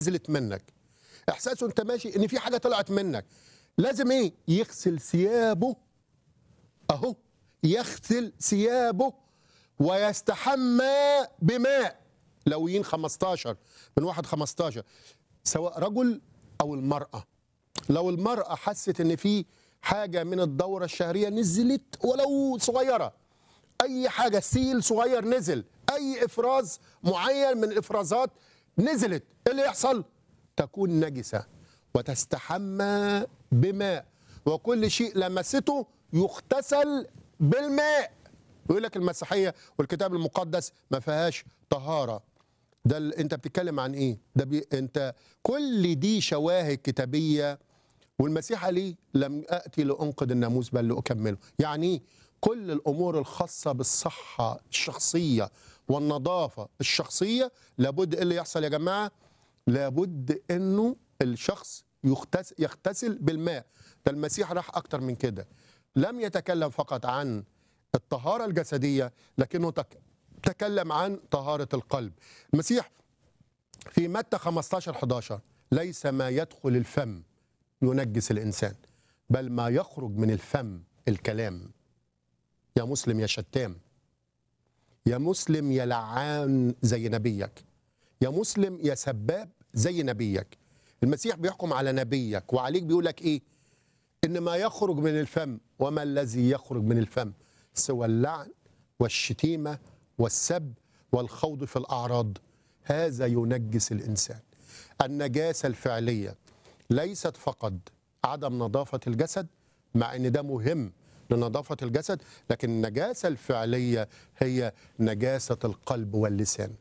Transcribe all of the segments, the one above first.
نزلت منك احساسه انت ماشي ان في حاجه طلعت منك لازم ايه يغسل ثيابه اهو يغسل ثيابه ويستحمى بماء لويين 15 من واحد 15 سواء رجل او المراه لو المراه حست ان في حاجه من الدوره الشهريه نزلت ولو صغيره اي حاجه سيل صغير نزل اي افراز معين من الافرازات نزلت ايه اللي يحصل تكون نجسه وتستحمى بماء وكل شيء لمسته يغتسل بالماء يقول لك المسيحيه والكتاب المقدس ما فيهاش طهاره ده ال... انت بتتكلم عن ايه ده بي... انت كل دي شواهد كتابيه والمسيح ليه لم اتي لانقذ الناموس بل لاكمله يعني ايه كل الامور الخاصه بالصحه الشخصيه والنظافه الشخصيه لابد ايه اللي يحصل يا جماعه لابد انه الشخص يغتس... يغتسل بالماء ده المسيح راح اكتر من كده لم يتكلم فقط عن الطهاره الجسديه لكنه تك... تكلم عن طهاره القلب المسيح في متى 15 11 ليس ما يدخل الفم ينجس الانسان بل ما يخرج من الفم الكلام يا مسلم يا شتام يا مسلم يا لعان زي نبيك يا مسلم يا سباب زي نبيك المسيح بيحكم على نبيك وعليك بيقول لك ايه ان ما يخرج من الفم وما الذي يخرج من الفم سوى اللعن والشتيمه والسب والخوض في الاعراض هذا ينجس الانسان النجاسه الفعليه ليست فقط عدم نظافه الجسد مع ان ده مهم لنظافه الجسد لكن النجاسه الفعليه هي نجاسه القلب واللسان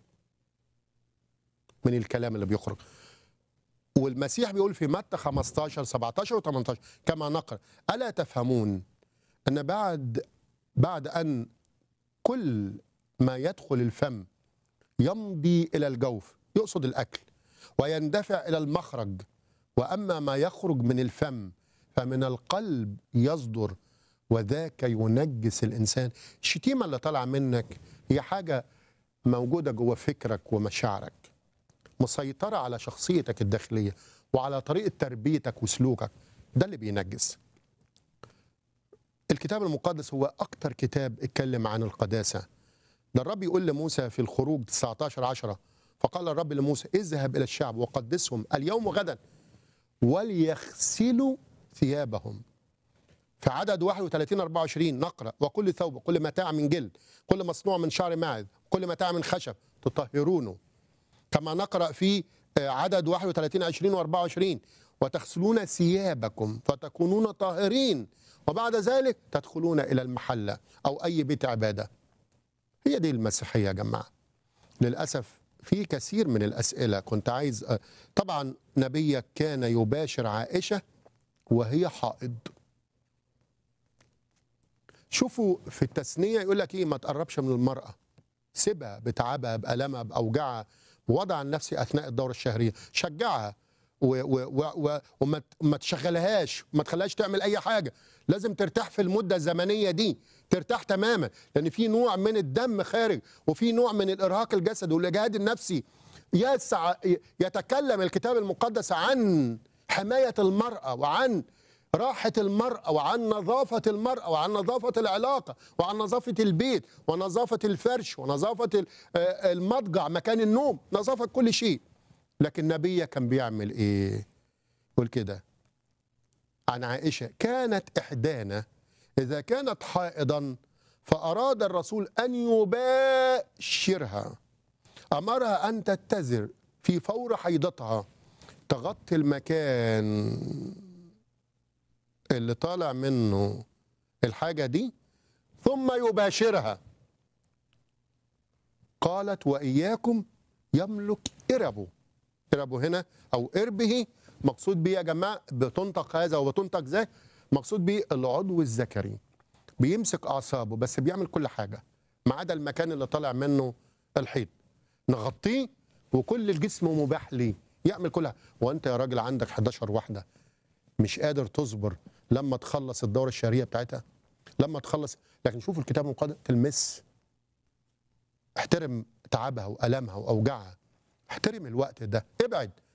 من الكلام اللي بيخرج والمسيح بيقول في متى 15 17 و18 كما نقرا الا تفهمون ان بعد بعد ان كل ما يدخل الفم يمضي الى الجوف يقصد الاكل ويندفع الى المخرج واما ما يخرج من الفم فمن القلب يصدر وذاك ينجس الانسان الشتيمه اللي طالعه منك هي حاجه موجوده جوه فكرك ومشاعرك مسيطره على شخصيتك الداخليه وعلى طريقه تربيتك وسلوكك ده اللي بينجس الكتاب المقدس هو اكتر كتاب اتكلم عن القداسه ده الرب يقول لموسى في الخروج 19 10 فقال الرب لموسى اذهب الى الشعب وقدسهم اليوم وغدا وليغسلوا ثيابهم في عدد 31 24 نقرا وكل ثوب كل متاع من جلد كل مصنوع من شعر ماعز كل متاع من خشب تطهرونه كما نقرا في عدد 31 20 و24 وتغسلون ثيابكم فتكونون طاهرين وبعد ذلك تدخلون الى المحله او اي بيت عباده هي دي المسيحيه يا جماعه للاسف في كثير من الاسئله كنت عايز طبعا نبيك كان يباشر عائشه وهي حائض شوفوا في التثنيه يقول لك ايه ما تقربش من المراه سيبها بتعبها بألمها بأوجاعها وضع النفسي أثناء الدورة الشهرية شجعها و و و وما ما تشغلهاش وما تخليهاش تعمل أي حاجة لازم ترتاح في المدة الزمنية دي ترتاح تماما لأن في نوع من الدم خارج وفي نوع من الإرهاق الجسدي والإجهاد النفسي يسع يتكلم الكتاب المقدس عن حماية المرأة وعن راحة المرأة وعن نظافة المرأة وعن نظافة العلاقة وعن نظافة البيت ونظافة الفرش ونظافة المضجع مكان النوم نظافة كل شيء لكن نبيه كان بيعمل ايه يقول كده عن عائشة كانت إحدانا إذا كانت حائضا فأراد الرسول أن يباشرها أمرها أن تتزر في فور حيضتها تغطي المكان اللي طالع منه الحاجة دي ثم يباشرها قالت وإياكم يملك إربه إربه هنا أو إربه مقصود بيه يا جماعة بتنطق هذا وبتنطق ذاك مقصود بيه العضو الذكري بيمسك أعصابه بس بيعمل كل حاجة ما عدا المكان اللي طالع منه الحيض نغطيه وكل الجسم مباح ليه يعمل كل حاجة وأنت يا راجل عندك 11 واحدة مش قادر تصبر لما تخلص الدورة الشهرية بتاعتها لما تخلص لكن شوف الكتاب المقدس تلمس احترم تعبها وألمها وأوجاعها احترم الوقت ده ابعد